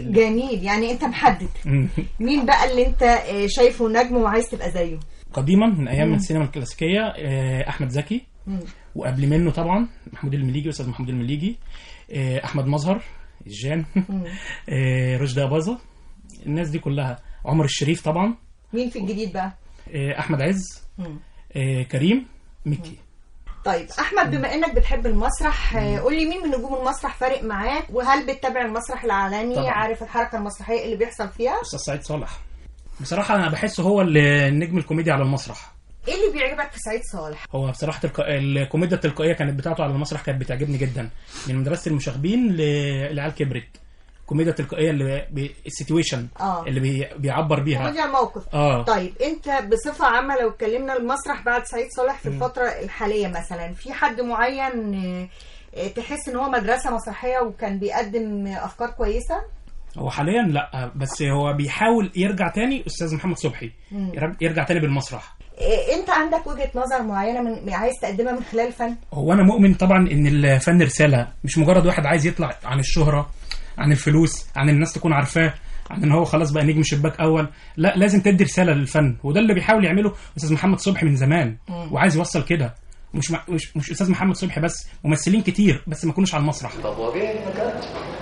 الله جميل يعني انت محدد مين بقى اللي انت آه، شايفه نجم وعايز تبقى زيه قديما من ايام مم. السينما الكلاسيكيه آه، احمد زكي مم. وقبل منه طبعا محمود المليجي استاذ محمود المليجي آه، احمد مظهر الجان آه، رشدي اباظه الناس دي كلها عمر الشريف طبعا مين في الجديد بقى آه، احمد عز مم. آه، كريم مكي طيب احمد بما انك بتحب المسرح آه، قول لي مين من نجوم المسرح فارق معاك وهل بتتابع المسرح العالمي طبعاً. عارف الحركه المسرحيه اللي بيحصل فيها استاذ سعيد صالح بصراحه انا بحسه هو اللي- النجم الكوميدي على المسرح ايه اللي بيعجبك في سعيد صالح هو بصراحه تلق... الكوميديا التلقائيه كانت بتاعته على المسرح كانت بتعجبني جدا من مدرسه المشاغبين ل- لعيال كبرت الكوميديا التلقائيه اللي ب... السيتويشن اه اللي بي... بيعبر بيها كوميديا الموقف اه طيب انت بصفه عامه لو اتكلمنا المسرح بعد سعيد صالح في مم. الفتره الحاليه مثلا في حد معين آه، آه، تحس ان هو مدرسه مسرحيه وكان بيقدم افكار كويسه هو حاليا لا بس هو بيحاول يرجع تاني استاذ محمد صبحي مم. يرج- يرجع تاني بالمسرح آه، انت عندك وجهه نظر معينه من عايز تقدمها من خلال الفن هو انا مؤمن طبعا ان الفن رساله مش مجرد واحد عايز يطلع عن الشهره عن الفلوس عن الناس تكون عارفاه عن ان هو خلاص بقى نجم شباك اول لا لازم تدي رساله للفن وده اللي بيحاول يعمله استاذ محمد صبحي من زمان مم. وعايز يوصل كده مش مع- مش مش استاذ محمد صبحي بس ممثلين كتير بس ما يكونوش على المسرح طب واجهني مكان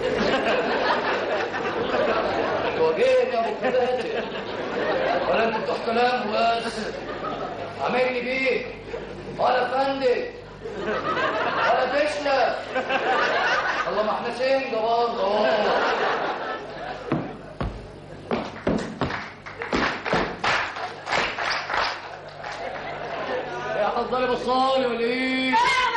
واجهني يا ابو كباتن ولا انت بتوع كلام بس عاملني بيه ولا فندق ولا فشلة الله ما احنا سنجة برضه يا حضري بصالي ولا ايه؟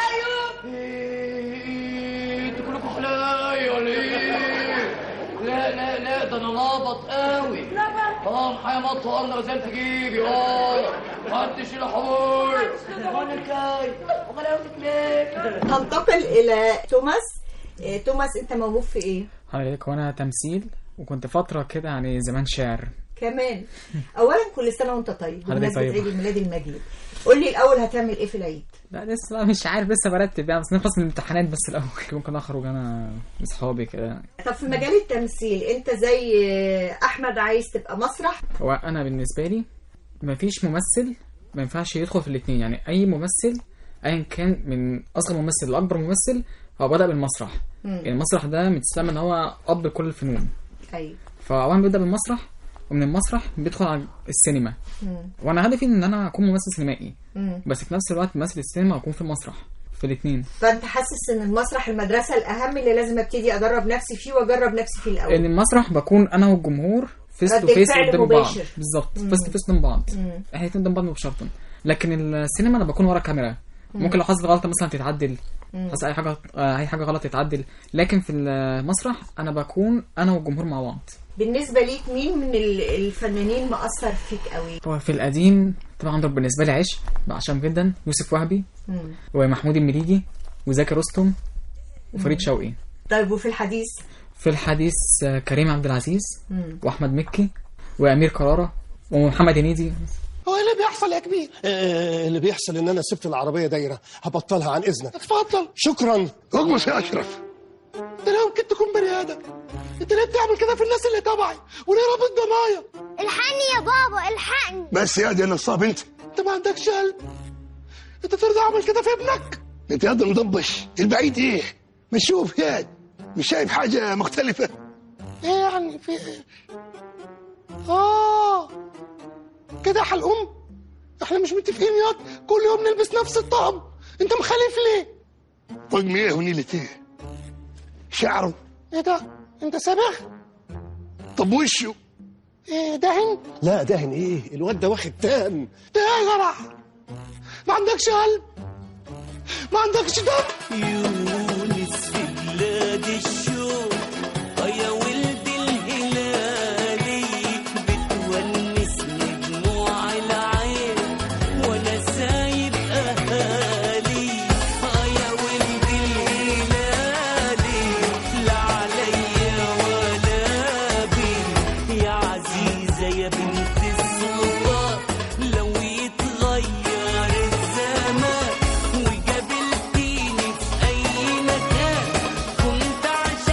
ايه انتوا كلكم حلاي ولا ايه؟ لا لا لا ده انا لابط قوي اه محيا مط وانا نزلت جيبي اه محدش يلا حبور وانا جاي وغلاوتك ليه؟ هنتقل الى توماس آه، توماس انت موهوب في ايه حضرتك وانا تمثيل وكنت فترة كده يعني زمان شعر كمان اولا كل سنه وانت طيب حضرتك بمناسبه طيبة. عيد الميلاد المجيد قول لي الاول هتعمل ايه في العيد لا لسه بقى مش عارف لسه برتب يعني بس نخلص من الامتحانات بس الاول ممكن اخرج انا واصحابي كده طب في مجال التمثيل انت زي آه، احمد عايز تبقى مسرح هو انا بالنسبة لي مفيش ممثل ما ينفعش يدخل في الاتنين يعني اي ممثل ايا كان من اصغر ممثل لاكبر ممثل هو بدأ بالمسرح مم. يعني المسرح ده متسمى ان هو اب لكل الفنون ايوه فاولا بيبدأ بالمسرح ومن المسرح بيدخل على السينما مم. وانا هدفي ان انا اكون ممثل سينمائي مم. بس في نفس الوقت ممثل السينما واكون في المسرح في الاثنين فانت حاسس ان المسرح المدرسه الاهم اللي لازم ابتدي ادرب نفسي فيه واجرب نفسي فيه الاول ان المسرح بكون انا والجمهور فيس تو رد فيس الفعل قدام بعض مباشر. بالظبط مم. فيس تو فيس قدام بعض مم. احنا الاثنين قدام بعض مباشره لكن السينما انا بكون ورا كاميرا مم. ممكن لو حصلت غلطه مثلا تتعدل مم. حصل اي حاجه آه، اي حاجه غلط تتعدل لكن في المسرح انا بكون انا والجمهور مع بعض بالنسبه ليك مين من ال- الفنانين مأثر فيك قوي هو في القديم طبعا دول بالنسبه لي عشق بعشقهم جدا يوسف وهبي مم. ومحمود المليجي وزكي رستم وفريد مم. شوقي طيب وفي الحديث في الحديث آه، كريم عبد العزيز مم. واحمد مكي وامير كرارة ومحمد هنيدي هو ايه اللي بيحصل يا كبير؟ آه اللي بيحصل ان انا سبت العربيه دايره هبطلها عن اذنك اتفضل شكرا اغمس يا اشرف انت لا يمكن تكون بني ادم انت ليه بتعمل كده في الناس اللي تبعي وليه رابط ضنايا الحقني يا بابا الحقني بس يا دي نصاب انت انت ما عندكش قلب انت ترضى اعمل كده في ابنك انت يا مضبش البعيد ايه مش شوف ياد مش شايف حاجه مختلفه ايه يعني في ايه اه كده يا حلقوم احنا مش متفقين ياض كل يوم نلبس نفس الطقم انت مخالف ليه طقم ايه ونيلة ايه شعره ايه ده انت صابغ طب وشه ايه دهن لا دهن ايه الواد ده واخد تان ده يا جرع ما عندكش قلب ما عندكش دم يونس في بلاد الشوق يا ولد الهلالي بتونسني دموع العين وانا سايب اهالي يا ولد الهلالي لا عليا ولا بي يا عزيزة يا بنت السلطان لو يتغير الزمان وقابلتيني في أي مكان كنت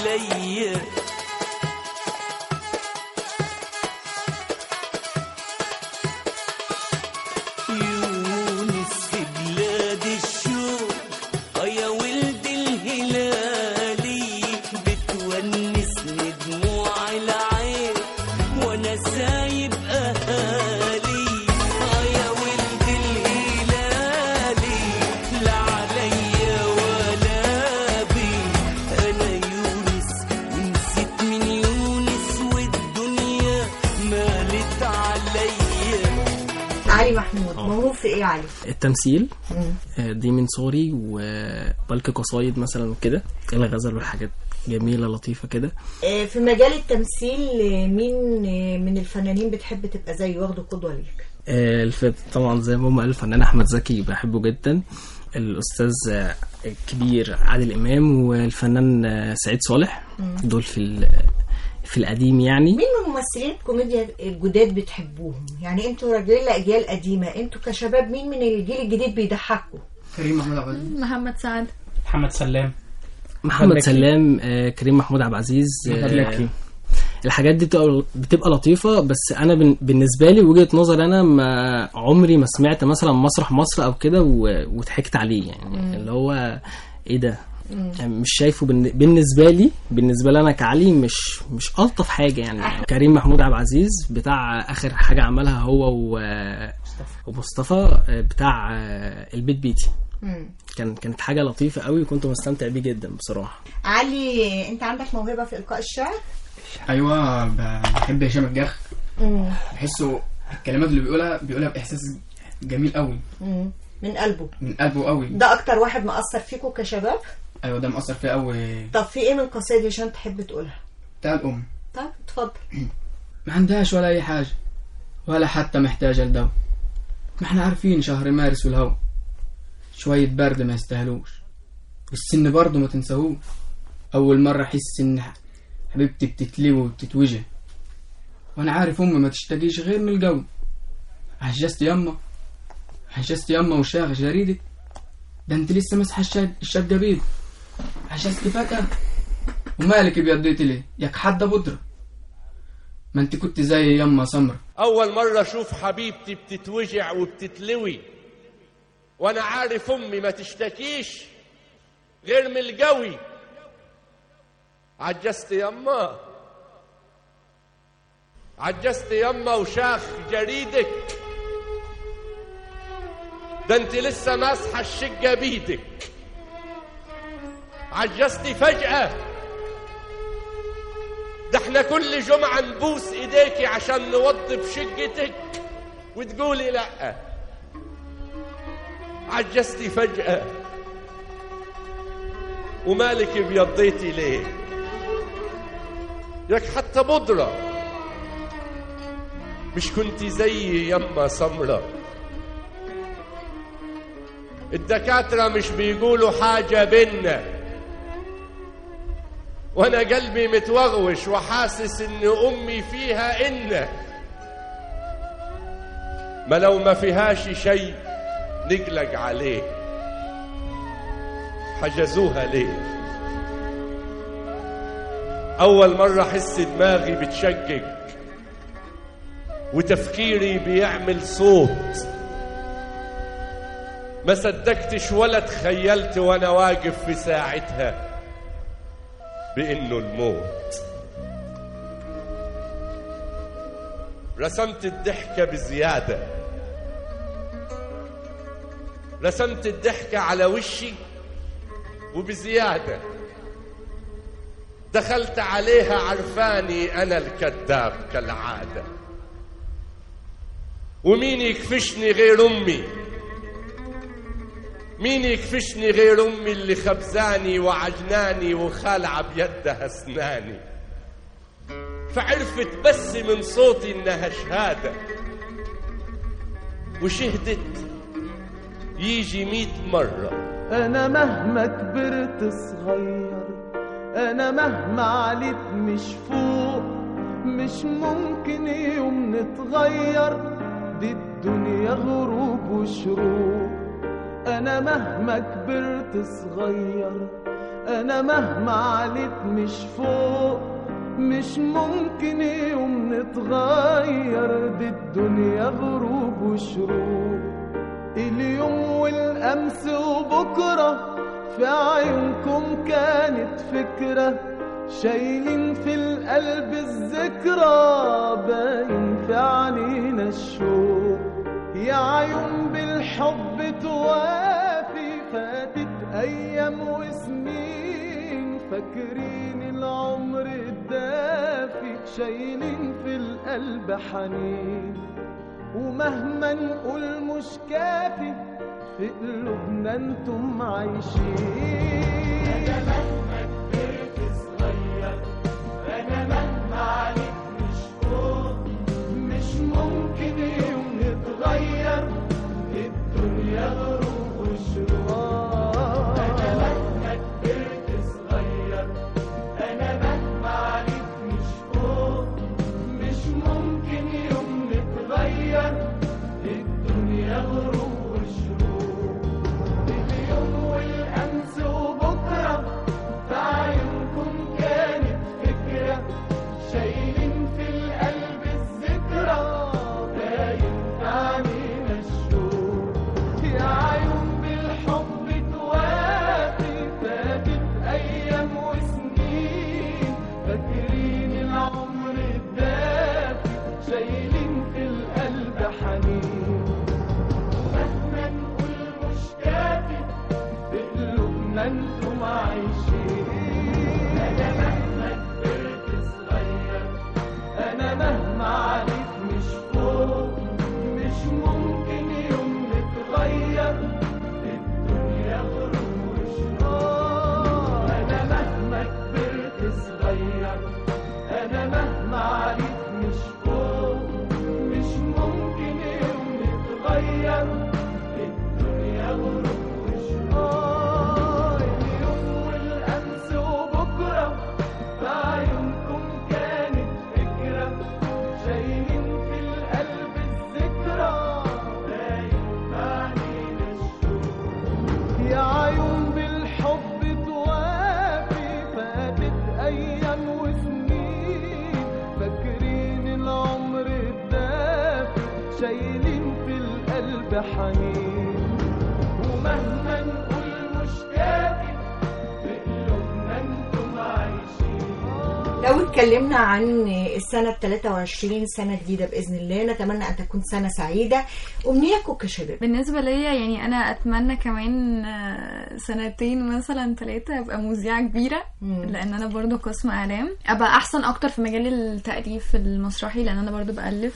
عليا يونس في بلاد الشوق اه يا ولد الهلالي بتونسني دموع العين وانا سايب اهالي اه يا ولد الهلالي لا عليا ولا بي انا يونس ونسيت من يونس والدنيا مالت عليا علي محمود موهوب في ايه يا علي؟ التمثيل مم. آه، دي من صغري وبلك قصايد مثلا وكده الغزل والحاجات جميلة لطيفة كده آه، في مجال التمثيل آه، مين آه، من الفنانين بتحب تبقى زيه واخده قدوة ليك؟ آه، الف... طبعا زي ما هم قال الفنان أحمد زكي بحبه جدا الأستاذ آه، الكبير عادل إمام والفنان آه، سعيد صالح مم. دول في ال... في القديم يعني مين من ممثلين الكوميديا الجداد بتحبوهم؟ يعني انتوا راجلين لأجيال قديمة انتوا كشباب مين من الجيل الجديد بيضحكوا؟ كريم محمود عبد العزيز محمد سعد محمد سلام محمد مكي. سلام آه، كريم محمود عبد العزيز أحمد آه، مكي. الحاجات دي بتبقى بتبقى لطيفه بس انا بن- بالنسبه لي وجهه نظر انا ما عمري ما سمعت مثلا مسرح مصر او كده و- وضحكت عليه يعني مم. اللي هو ايه ده مم. يعني مش شايفه بالن- بالنسبه لي بالنسبه لي انا كعلي مش مش الطف حاجه يعني كريم محمود عبد العزيز بتاع اخر حاجه عملها هو و- ومصطفى آه، بتاع آه، البيت بيتي مم. كان كانت حاجه لطيفه قوي وكنت مستمتع بيه جدا بصراحه علي انت عندك موهبة في إلقاء الشعر؟ ايوه ب- بحب هشام الجرح مم. بحسه الكلمات اللي بيقولها بيقولها باحساس جميل قوي مم. من قلبه من قلبه قوي ده أكتر واحد مأثر فيكم كشباب؟ ايوه ده مأثر فيا قوي طب في ايه من قصايد هشام تحب تقولها؟ بتاع الام طب اتفضل ما عندهاش ولا اي حاجه ولا حتى محتاجه لدواء ما احنا عارفين شهر مارس والهوا شويه برد ما يستاهلوش والسن برضه ما تنساهوش اول مره احس ان حبيبتي بتتلوي وبتتوجع وانا عارف امي ما تشتكيش غير من الجو عجزت يما عجزت يما وشاغ جريدك ده انت لسه مسحه الشد الشقه بيض عجزت فجأة ومالك بيضيتي ليه ياك حد بودرة ما انت كنت زي يما سمرة أول مرة أشوف حبيبتي بتتوجع وبتتلوي وأنا عارف أمي ما تشتكيش غير من الجوي عجزت يما عجزت يما وشاخ جريدك ده انت لسه ماسحة الشقة بيدك عجزتي فجأة ده احنا كل جمعة نبوس ايديكي عشان نوظف شقتك وتقولي لا عجزتي فجأة ومالك بيضيتي ليه ياك حتى بودرة مش كنتي زي يما سمرة الدكاترة مش بيقولوا حاجة بينا وانا قلبي متوغوش وحاسس ان امي فيها ان ما لو ما فيهاش شيء نقلق عليه حجزوها ليه اول مرة احس دماغي بتشقق وتفكيري بيعمل صوت ما صدقتش ولا تخيلت وانا واقف في ساعتها بانه الموت رسمت الضحكة بزيادة رسمت الضحكة على وشي وبزيادة دخلت عليها عرفاني أنا الكذاب كالعادة ومين يكفشني غير أمي مين يكفشني غير امي اللي خبزاني وعجناني وخالعه بيدها اسناني فعرفت بس من صوتي انها شهاده وشهدت يجي ميت مره انا مهما كبرت صغير انا مهما عليت مش فوق مش ممكن يوم نتغير دي الدنيا غروب وشروق انا مهما كبرت صغير انا مهما عليت مش فوق مش ممكن يوم نتغير دي الدنيا غروب وشروق اليوم والامس وبكره في عيونكم كانت فكره شايلين في القلب الذكرى باين في عنينا الشوق يا عيون بالحب توافي فاتت ايام وسنين فاكرين العمر الدافي شايلين في القلب حنين ومهما نقول مش كافي في قلوبنا انتم عايشين انا مهما كبرت صغير انا مهما عليك مش فوق مش ممكن يوم نتغير الدنيا غروب وشروق انا مهما كبرت صغير انا مهما عليك مش فوق مش ممكن يوم نتغير الدنيا غروب وشروق اليوم والامس وبكره في عيونكم كانت فكره شايلين في القلب الذكرى باين في عينينا الشوق يا عيون بالحب توافي فاتت ايام وسنين فاكرين العمر الدافي شايلين في القلب حنين مهما نقول مش كافي في قلوبنا انتم عايشين انا مهما كبرت صغير انا مهما عليك مش فوق مش ممكن يوم نتغير الدنيا غروب وشروق انا مهما كبرت صغير انا مهما عليك مش فوق مش ممكن يوم نتغير الدنيا غروب وشروق اليوم والامس وبكره في عيونكم كانت فكره شايلين في القلب الذكرى باين علينا الشوق يا عيون بالحب توافي فاتت ايام وسنين فاكرين العمر الدافي شايلين في القلب حنين ومهما نقول مش كافي في قلوبنا انتم عايشين لو اتكلمنا عن السنة 23 سنة جديدة بإذن الله نتمنى أن تكون سنة سعيدة أمنيتكم كشباب بالنسبة ليا يعني أنا أتمنى كمان آه، سنتين مثلا ثلاثة أبقى مذيعة كبيرة لأن أنا برضو قسم إعلام أبقى أحسن أكتر في مجال التأليف المسرحي لأن أنا برضو بألف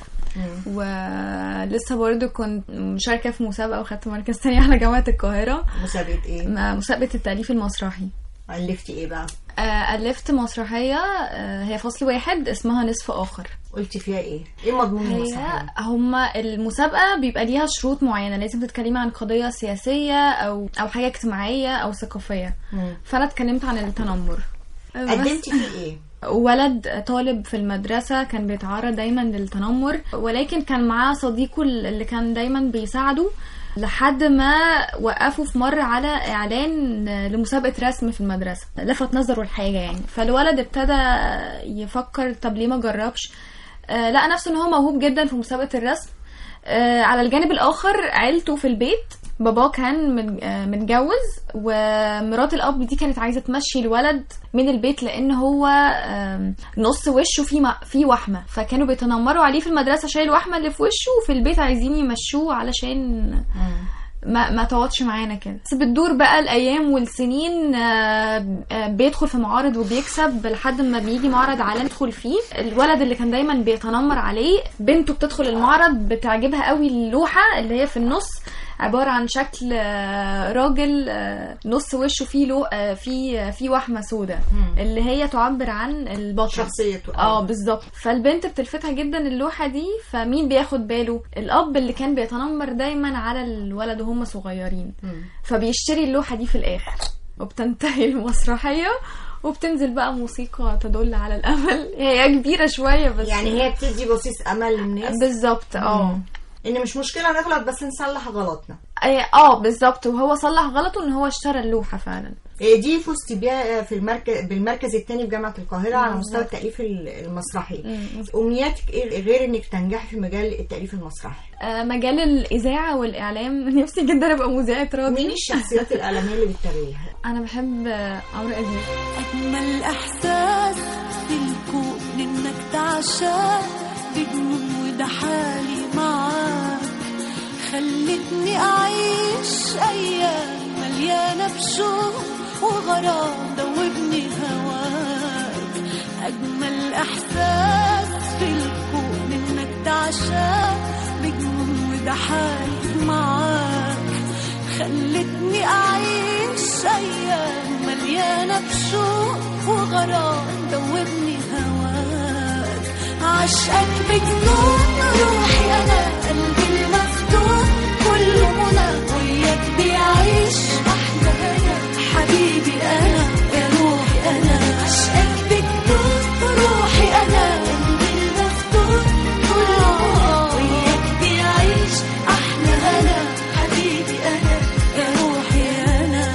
ولسه برضو كنت مشاركة في مسابقة وخدت مركز تاني على جامعة القاهرة مسابقة إيه؟ مسابقة التأليف المسرحي ألفتي إيه بقى؟ آه، ألفت مسرحية آه، هي فصل واحد اسمها نصف آخر قلتي فيها إيه؟ إيه مضمون هي المسرحية؟ هما المسابقة بيبقى ليها شروط معينة لازم تتكلمي عن قضية سياسية أو أو حاجة اجتماعية أو ثقافية مم. فأنا اتكلمت عن التنمر بس- قدمتي فيه إيه؟ ولد طالب في المدرسة كان بيتعرض دايما للتنمر ولكن كان معاه صديقه اللي كان دايما بيساعده لحد ما وقفوا في مرة على إعلان لمسابقة رسم في المدرسة لفت نظره الحاجة يعني فالولد ابتدى يفكر طب ليه ما جربش آه، لقى نفسه ان هو موهوب جدا في مسابقة الرسم آه، على الجانب الآخر عيلته في البيت باباه كان مت- آه، متجوز ومرات الاب دي كانت عايزه تمشي الولد من البيت لان هو آم، نص وشه فيه م- فيه وحمه فكانوا بيتنمروا عليه في المدرسه شايل الوحمه اللي في وشه وفي البيت عايزين يمشوه علشان ما ما تقعدش معانا كده بس بتدور بقى الايام والسنين آه، آه، بيدخل في معارض وبيكسب لحد ما بيجي معرض عالمي يدخل فيه الولد اللي كان دايما بيتنمر عليه بنته بتدخل المعرض بتعجبها قوي اللوحه اللي هي في النص عباره عن شكل آه، راجل آه، نص وشه فيه لو آه، فيه فيه وحمه سوداء اللي هي تعبر عن البطل شخصيته اه بالظبط فالبنت بتلفتها جدا اللوحه دي فمين بياخد باله الاب اللي كان بيتنمر دايما على الولد وهم صغيرين فبيشتري اللوحه دي في الاخر وبتنتهي المسرحيه وبتنزل بقى موسيقى تدل على الامل هي كبيره شويه بس يعني هي بتدي بصيص أمل للناس بالظبط اه إن مش مشكلة نغلط بس نصلح غلطنا اه آه، بالظبط وهو صلح غلطه ان هو اشترى اللوحه فعلا إيه دي فزت بيها في المركز بالمركز الثاني في جامعه القاهره على مستوى بالظبط. التاليف ال- المسرحي مم. امنياتك ايه غير انك تنجحي في مجال التاليف المسرحي آه، مجال الإذاعة والإعلام نفسي جدا أبقى مذيعة راديو مين الشخصيات الاعلاميه اللي بتتابعيها أنا بحب آه، عمرو أديب أجمل إحساس في الكون إنك تعشى بجنون وده حالي معاك خلتني أعيش أيام مليانة بشوق وغرام دوبني هواك أجمل إحساس في الكون إنك تعشى بجنون وده حالي معاك خلتني أعيش أيام مليانة بشوق وغرام دوبني هواك عشقك بجنون روحي أنا قلبي المفتون كله منى وياك بيعيش أحلى هنا حبيبي أنا يا روحي أنا عشقك بجنون روحي أنا قلبي المفتون كله منى وياك بيعيش أحلى هنا حبيبي أنا يا روحي أنا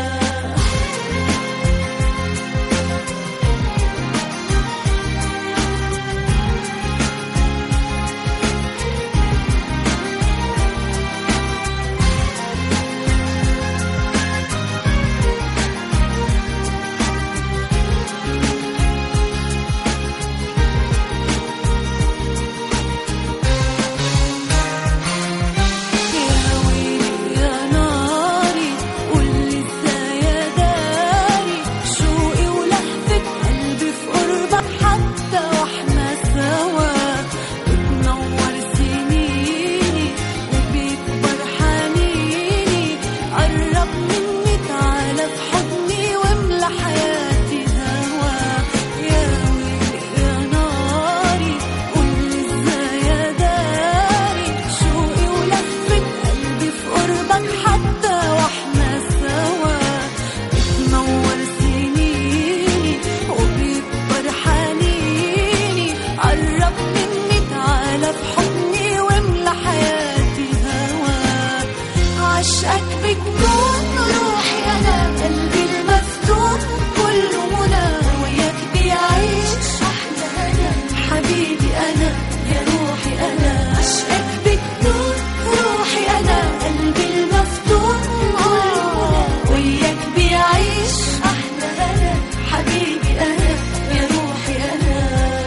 يا ويلي يا ناري قولي ازاي يا داري شوقي ولهفة قلبي في قربك حتى واحنا سوا بتنور سنيني وبيكبر حنيني قرب مني تعالى في حضني واملى حياتي هوا يا ويلي يا ناري قولي ازاي يا داري شوقي ولفة قلبي في قربك حتى واحنا سوا بتنور سنيني وبيكبر حنيني قرب مني تعالى في حضني واملى حياتي هواك عشقك بجنون روحي انا قلبي المفتون كله منى وياك بيعيش احلى هنا حبيبي انا يا روحي انا عشقك بجنون روحي انا قلبي المفتون كله منى وياك بيعيش احلى هنا حبيبي انا يا روحي انا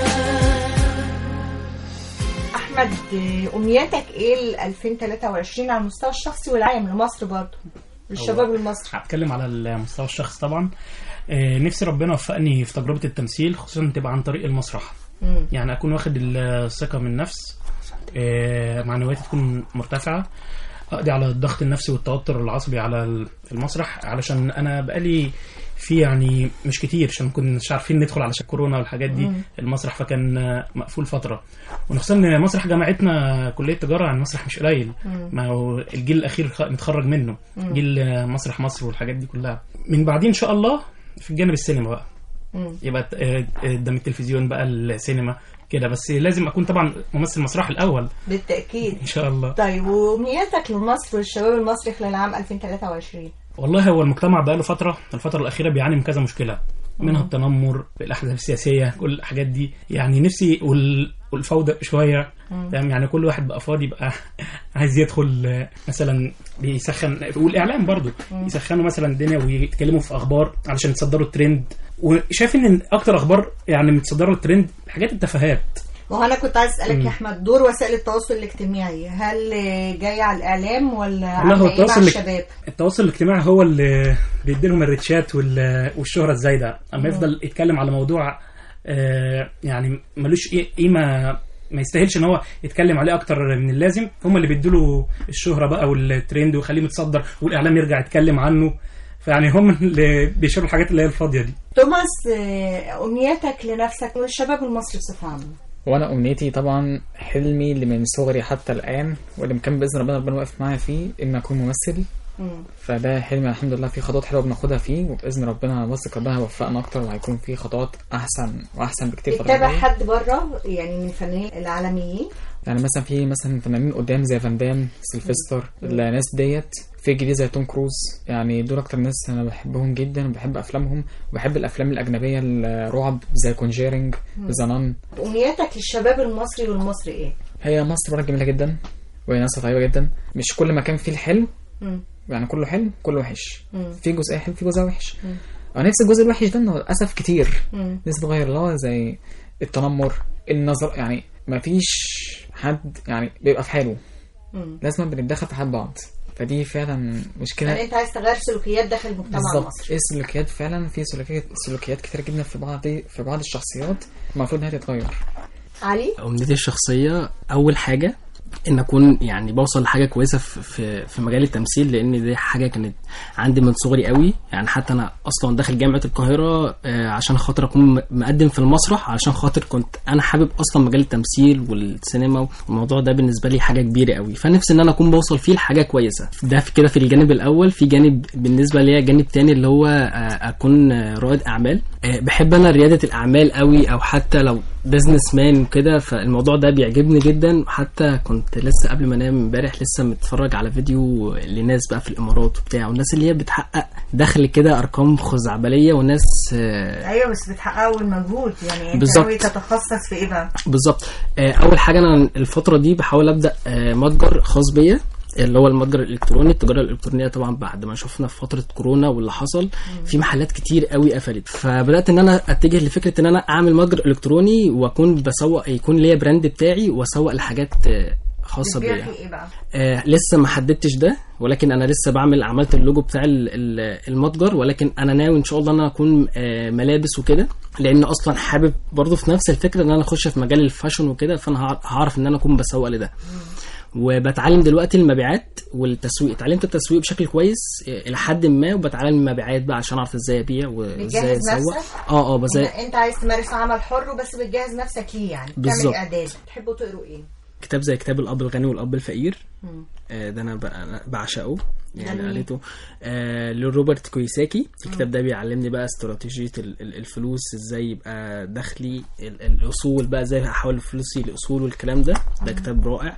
احمد آه، امنياتك ايه ل 2023 على المستوى الشخصي والعام لمصر برضه للشباب المصري هتكلم على المستوى الشخصي طبعا آه، نفسي ربنا يوفقني في تجربة التمثيل خصوصا تبقى عن طريق المسرح مم. يعني أكون واخد الثقة من النفس آه، معنوياتي تكون مرتفعة أقضي على الضغط النفسي والتوتر العصبي على ال- المسرح علشان أنا بقالي في يعني مش كتير عشان كناش عارفين ندخل على كورونا والحاجات دي مم. المسرح فكان آه، مقفول فترة ونخصوصا ان مسرح جامعتنا كلية تجارة يعني مسرح مش قليل مم. ما هو الجيل الأخير خ- متخرج منه مم. جيل آه، مسرح مصر والحاجات دي كلها من بعدين إن شاء الله في الجانب السينما بقى مم. يبقى آه، قدام التلفزيون بقى السينما كده بس لازم اكون طبعا ممثل مسرح الاول بالتاكيد ان شاء الله طيب وامنياتك لمصر والشباب المصري خلال عام 2023 والله هو المجتمع بقى له فتره الفتره الاخيره بيعاني من كذا مشكله منها مم. التنمر الاحزاب السياسيه كل الحاجات دي يعني نفسي وال- والفوضى شويه مم. فاهم يعني كل واحد بقى فاضي بقى عايز يدخل آه، مثلا بيسخن والاعلام برضو مم. يسخنوا مثلا الدنيا ويتكلموا في اخبار علشان يتصدروا الترند وشايف ان اكتر اخبار يعني متصدروا الترند حاجات التفاهات ما هو انا كنت عايز اسالك مم. يا احمد دور وسائل التواصل الاجتماعي هل جاي على الاعلام ولا والله هو عامله ايه مع التواصل الاج- الشباب التواصل الاجتماعي هو اللي بيدي لهم الريتشات وال- والشهرة الزايدة اما مم. يفضل يتكلم على موضوع آه، يعني ملوش إيه- قيمة ما يستاهلش ان هو يتكلم عليه اكتر من اللازم هم اللي بيدوا له الشهرة بقى والترند ويخليه متصدر والاعلام يرجع يتكلم عنه فيعني هم اللي بيشيلوا الحاجات اللي هي الفاضية دي توماس آه، امنياتك لنفسك وللشباب المصري بصفه عامه وانا امنيتي طبعا حلمي اللي من صغري حتى الان واللي مكان باذن ربنا ربنا واقف معايا فيه ان اكون ممثل مم. فده حلمي الحمد لله في خطوات حلوه بناخدها فيه وباذن ربنا واثق ربنا هيوفقنا اكتر وهيكون في خطوات احسن واحسن بكتير الفترة بتتابع الجاية. حد بره يعني من الفنانين العالميين يعني مثلا في مثلا فنانين قدام زي فان دام سيلفستر مم. الناس ديت في جديد زي توم كروز يعني دول اكتر ناس انا بحبهم جدا وبحب افلامهم وبحب الافلام الاجنبيه الرعب زي كونجيرنج مم. ذا نان امنياتك للشباب المصري والمصري ايه؟ هي مصر بلد جميله جدا وهي ناس طيبه جدا مش كل مكان فيه الحلو مم. يعني كله حلو كله وحش مم. في جزء حلو في جزء وحش مم. انا نفس الجزء الوحش ده انه للاسف كتير مم. ناس تغير اللي هو زي التنمر النظر يعني ما فيش حد يعني بيبقى في حاله مم. لازم بنتدخل في حال بعض فدي فعلا مشكله يعني انت عايز تغير سلوكيات داخل المجتمع بالظبط المصري ايه السلوكيات فعلا في سلوكيات سلوكيات كتير جدا في بعض في بعض الشخصيات المفروض انها تتغير علي امنيتي الشخصيه اول حاجه ان اكون يعني بوصل لحاجه كويسه في في, في مجال التمثيل لان دي حاجه كانت عندي من صغري قوي يعني حتى انا اصلا داخل جامعه القاهره آه، عشان خاطر اكون م- مقدم في المسرح عشان خاطر كنت انا حابب اصلا مجال التمثيل والسينما والموضوع ده بالنسبه لي حاجه كبيره قوي فنفسي ان انا اكون بوصل فيه لحاجه كويسه ده في كده في الجانب الاول في جانب بالنسبه ليا جانب تاني اللي هو آه، اكون آه، رائد اعمال آه، بحب انا رياده الاعمال قوي او حتى لو بزنس مان وكده فالموضوع ده بيعجبني جدا حتى كنت لسه قبل ما انام امبارح لسه متفرج على فيديو لناس بقى في الامارات وبتاع والناس اللي هي بتحقق دخل كده ارقام خزعبليه وناس آه، ايوه بس بتحققوا المجهود يعني انت بالظبط. ناوي تتخصص في ايه بقى؟ بالظبط آه، اول حاجه انا الفتره دي بحاول ابدا آه، متجر خاص بيا اللي هو المتجر الالكتروني التجاره الالكترونيه طبعا بعد ما شفنا في فتره كورونا واللي حصل في محلات كتير قوي قفلت فبدات ان انا اتجه لفكره ان انا اعمل متجر الكتروني واكون بسوق يكون ليا براند بتاعي واسوق لحاجات آه، خاصه بتبيع بيا في ايه بقى؟ آه لسه ما حددتش ده ولكن انا لسه بعمل عملت اللوجو بتاع ال- ال- المتجر ولكن انا ناوي ان شاء الله ان انا اكون آه ملابس وكده لان اصلا حابب برضه في نفس الفكره ان انا اخش في مجال الفاشن وكده فانا هع- هعرف ان انا اكون بسوق لده وبتعلم دلوقتي المبيعات والتسويق اتعلمت التسويق بشكل كويس آه، الى حد ما وبتعلم المبيعات بقى عشان اعرف ازاي ابيع وازاي بتجهز اسوق نفسك؟ اه اه بس انت, انت عايز تمارس عمل حر وبس بتجهز نفسك ليه يعني بتعمل بالظبط. اعداد تحبوا تقروا ايه؟ كتاب زي كتاب الاب الغني والاب الفقير مم. آه، ده انا ب- أنا بعشقه يعني جميل. قريته آه لروبرت كويساكي الكتاب ده بيعلمني بقى استراتيجيه ال- ال- الفلوس ازاي يبقى دخلي ال- الاصول بقى ازاي احول فلوسي لاصول والكلام ده ده مم. كتاب رائع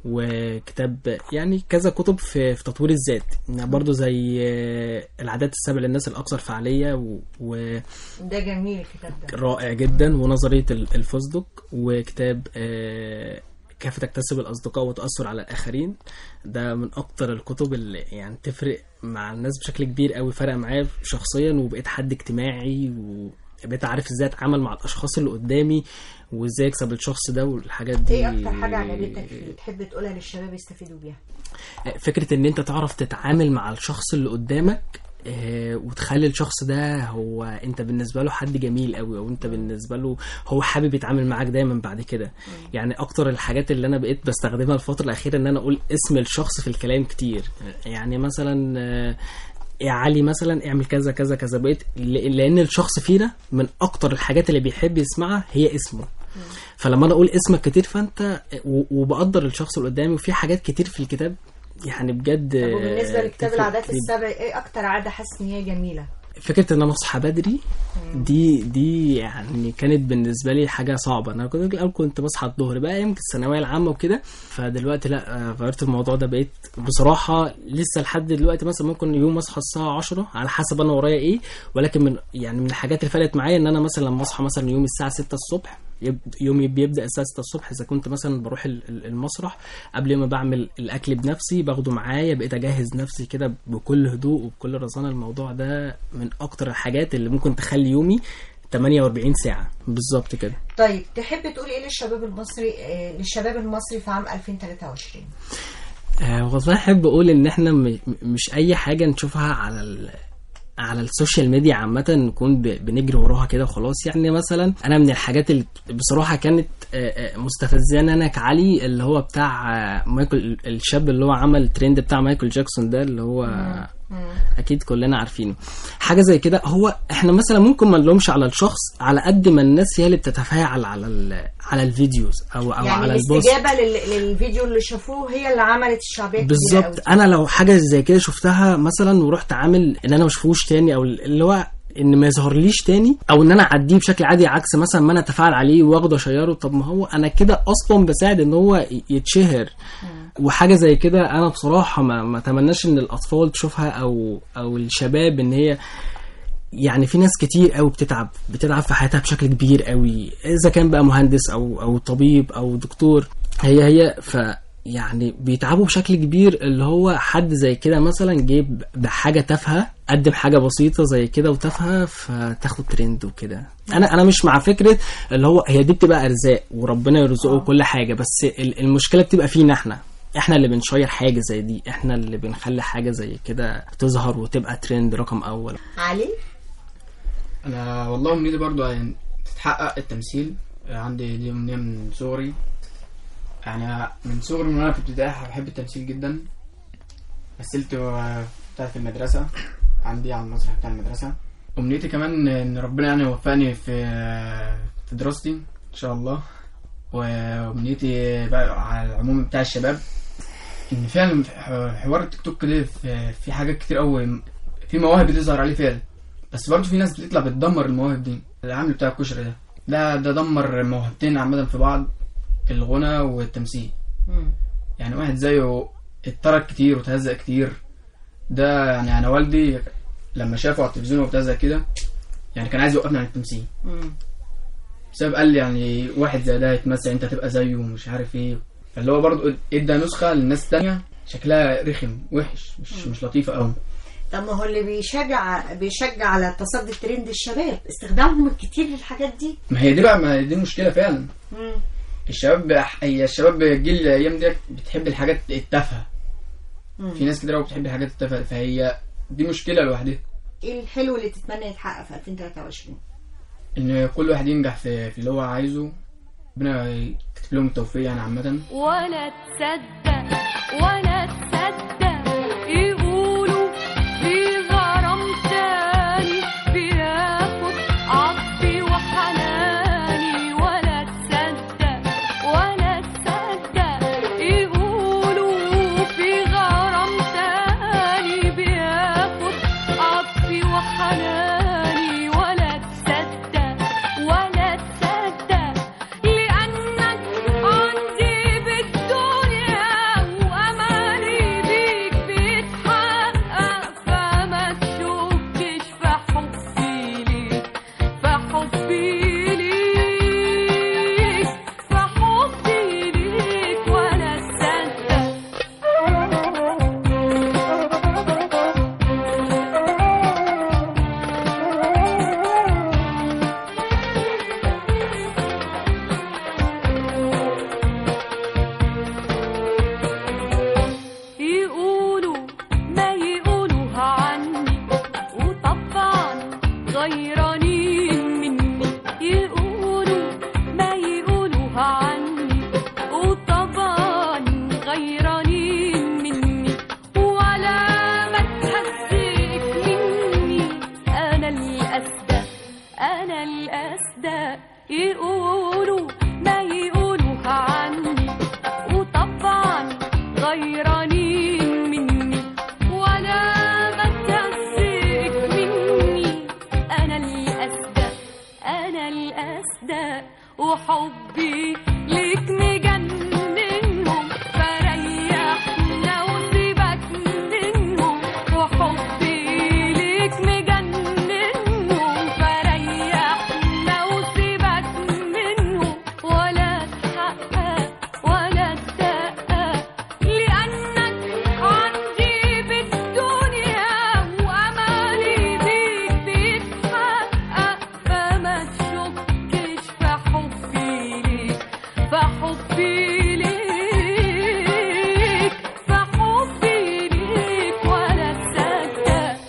وكتاب يعني كذا كتب في, في تطوير الذات يعني برضو زي آه، العادات السبع للناس الاكثر فعاليه و, و ده جميل الكتاب ده رائع جدا ونظريه ال- الفصدق وكتاب آه، كيف تكتسب الاصدقاء وتاثر على الاخرين ده من اكتر الكتب اللي يعني تفرق مع الناس بشكل كبير قوي فرق معايا شخصيا وبقيت حد اجتماعي وبقيت عارف ازاي اتعامل مع الاشخاص اللي قدامي وازاي اكسب الشخص ده والحاجات دي ايه اكتر حاجه عجبتك فيه تحب تقولها للشباب يستفيدوا بيها؟ فكرة ان انت تعرف تتعامل مع الشخص اللي قدامك آه، وتخلي الشخص ده هو انت بالنسبه له حد جميل قوي او انت بالنسبه له هو حابب يتعامل معاك دايما بعد كده يعني اكتر الحاجات اللي انا بقيت بستخدمها الفتره الاخيره ان انا اقول اسم الشخص في الكلام كتير يعني مثلا آه، يا علي مثلا اعمل كذا كذا كذا بقيت ل- لان الشخص فينا من اكتر الحاجات اللي بيحب يسمعها هي اسمه فلما انا اقول اسمك كتير فانت و- وبقدر الشخص اللي قدامي وفي حاجات كتير في الكتاب يعني بجد طب وبالنسبه لكتاب تفرق العادات كتير. السبع ايه اكتر عاده حاسس ان هي جميله؟ فكره ان انا اصحى بدري دي دي يعني كانت بالنسبه لي حاجه صعبه انا كنت الاول كنت بصحى الظهر بقى يمكن الثانويه العامه وكده فدلوقتي لا آه، غيرت الموضوع ده بقيت بصراحه لسه لحد دلوقتي مثلا ممكن يوم اصحى الساعه 10 على حسب انا ورايا ايه ولكن من يعني من الحاجات اللي فرقت معايا ان انا مثلا لما اصحى مثلا يوم الساعه 6 الصبح يب- يومي بيبدا الساعه 6 الصبح اذا كنت مثلا بروح ال- ال- المسرح قبل ما بعمل الاكل بنفسي باخده معايا بقيت اجهز نفسي كده بكل هدوء وبكل رزانه الموضوع ده من اكتر الحاجات اللي ممكن تخلي يومي 48 ساعه بالظبط كده طيب تحب تقول ايه للشباب المصري آه، للشباب المصري في عام 2023 آه والله احب اقول ان احنا م- م- مش اي حاجه نشوفها على ال على السوشيال ميديا عامة نكون ب- بنجري وراها كده وخلاص يعني مثلا أنا من الحاجات اللي بصراحة كانت آه، آه، مستفزاني أنا كعلي اللي هو بتاع آه، مايكل الشاب اللي هو عمل الترند بتاع مايكل جاكسون ده اللي هو اكيد كلنا عارفينه حاجه زي كده هو احنا مثلا ممكن ما نلومش على الشخص على قد ما الناس هي اللي بتتفاعل على ال- على الفيديوز او او يعني على البوست الاستجابه لل- للفيديو اللي شافوه هي اللي عملت الشعبيه الكبيرة قوي. بالظبط انا لو حاجه زي كده شفتها مثلا ورحت عامل ان انا ما اشوفوش تاني او اللي هو ان ما يظهرليش تاني او ان انا اعديه بشكل عادي عكس مثلا ما انا اتفاعل عليه واخده اشيره طب ما هو انا كده اصلا بساعد ان هو ي- يتشهر وحاجه زي كده انا بصراحه ما ما اتمناش ان الاطفال تشوفها او او الشباب ان هي يعني في ناس كتير قوي بتتعب بتتعب في حياتها بشكل كبير قوي اذا كان بقى مهندس او او طبيب او دكتور هي هي ف يعني بيتعبوا بشكل كبير اللي هو حد زي كده مثلا جيب بحاجه تافهه قدم حاجه بسيطه زي كده وتافهه فتاخد ترند وكده انا انا مش مع فكره اللي هو هي دي بتبقى ارزاق وربنا يرزقه كل حاجه بس ال- المشكله بتبقى فينا احنا احنا اللي بنشير حاجه زي دي احنا اللي بنخلي حاجه زي كده تظهر وتبقى ترند رقم اول علي انا والله امنيتي برضو يعني تتحقق التمثيل عندي دي امنيه من صغري يعني من صغري من وانا في ابتدائي بحب التمثيل جدا مثلت و- بتاعت في المدرسه عندي على المسرح بتاع المدرسه امنيتي كمان ان ربنا يعني يوفقني في في دراستي ان شاء الله وامنيتي بقى على العموم بتاع الشباب ان فعلا حوار التيك توك ده في- في حاجات كتير قوي في مواهب بتظهر عليه فعلا بس برضه في ناس بتطلع بتدمر المواهب دي العامل بتاع الكشري ده ده ده دمر موهبتين عامة في بعض الغنى والتمثيل يعني واحد زيه اتطرد كتير وتهزق كتير ده يعني انا والدي لما شافه على التلفزيون وبتهزق كده يعني كان عايز يوقفني عن التمثيل بسبب قال لي يعني واحد زي ده يتمثل انت تبقى زيه ومش عارف ايه فاللي هو برضه ادى نسخة للناس التانية شكلها رخم وحش مش مش لطيفة قوي طب ما هو اللي بيشجع بيشجع على تصدي الترند الشباب استخدامهم الكتير للحاجات دي ما هي دي بقى ما هي دي مشكلة فعلا مم. الشباب هي الشباب جيل الايام دي بتحب الحاجات التافهه مم. في ناس كتير قوي بتحب الحاجات التافهه فهي دي مشكله لوحدها ايه الحلو اللي تتمنى يتحقق في 2023 ان كل واحد ينجح في, في اللي هو عايزه ربنا يكتب لهم التوفيق يعني عامه ولا تصدق ولا تصدق يقولوا في غرام تاني بياخد عطفي وحناني ولا تصدق ولا تصدق يقولوا في غرام تاني بياخد عطفي وحناني ولا تصدق ولا تصدق لأنك عندي بالدنيا وأماني بيك بيتحقق فما تشكش في حبي ليك في حبي ليك في حبي ليك ولا تصدق يقولوا ما يقولوها عني وطبعا غيرانين مني يقولوا ما يقولوها عني وطبعا غيرانين مني ولا ما تهزيك مني انا الاسدى انا الاسدى يقولوا ما يقولوها عني وطبعا غيرانين مني ولا ما تهزيك مني انا الاسدى انا الاسدى وحبي ليك مجننهم فريحنا وسيبك منهم وحبي ليك مجننهم فريحنا وسيبك منهم ولا تحقق ولا تدقق لأنك عندي بالدنيا وأمالي بيك بيتحقق فما تشكش في حبي ليك في حبي ليك في حبي ليك ولا تصدق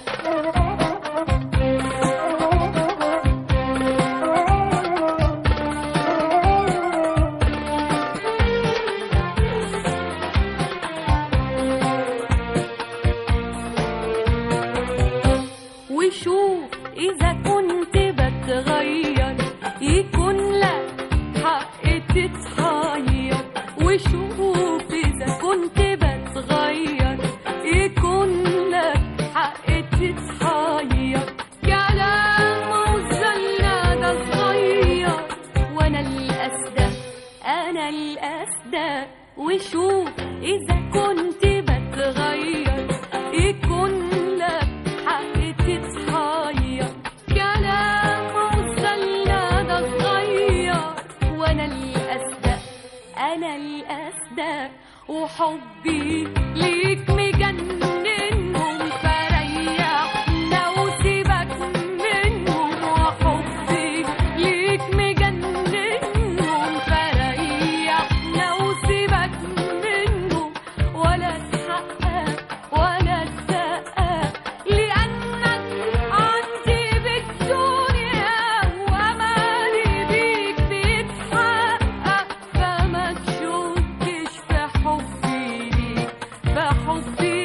وشوف إذا كنت بتغير يكون لك حق تتحير وشوف إذا كنت بتغير يكون لك حق تتحير كلام وزلنا ده صغير وأنا الأسدى أنا الأسدى وشوف إذا كنت بتغير يكون لك حق تتحير كلام وصلنا ده صغير وأنا الأصدق أنا الأصدق وحبي ليك مجننهم فريحنا وسيبك منهم وحبي ليك مجننهم فريحنا وسيبك منهم ولا تحقق ولا تدقق لأنك عندي بالدنيا وأمالي بيك بيتحقق فما تشكش في حبي ليك في حبي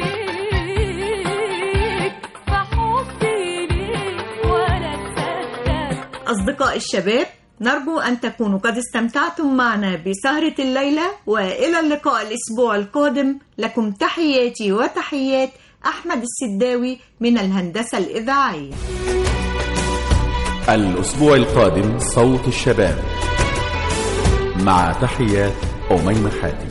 ليك في حبي ليك ولا تصدق أصدقاء الشباب نرجو أن تكونوا قد استمتعتم معنا بسهرة الليلة وإلى اللقاء الأسبوع القادم لكم تحياتي وتحيات أحمد السداوي من الهندسة الإذاعية الأسبوع القادم صوت الشباب مع تحيات أميمة حاتم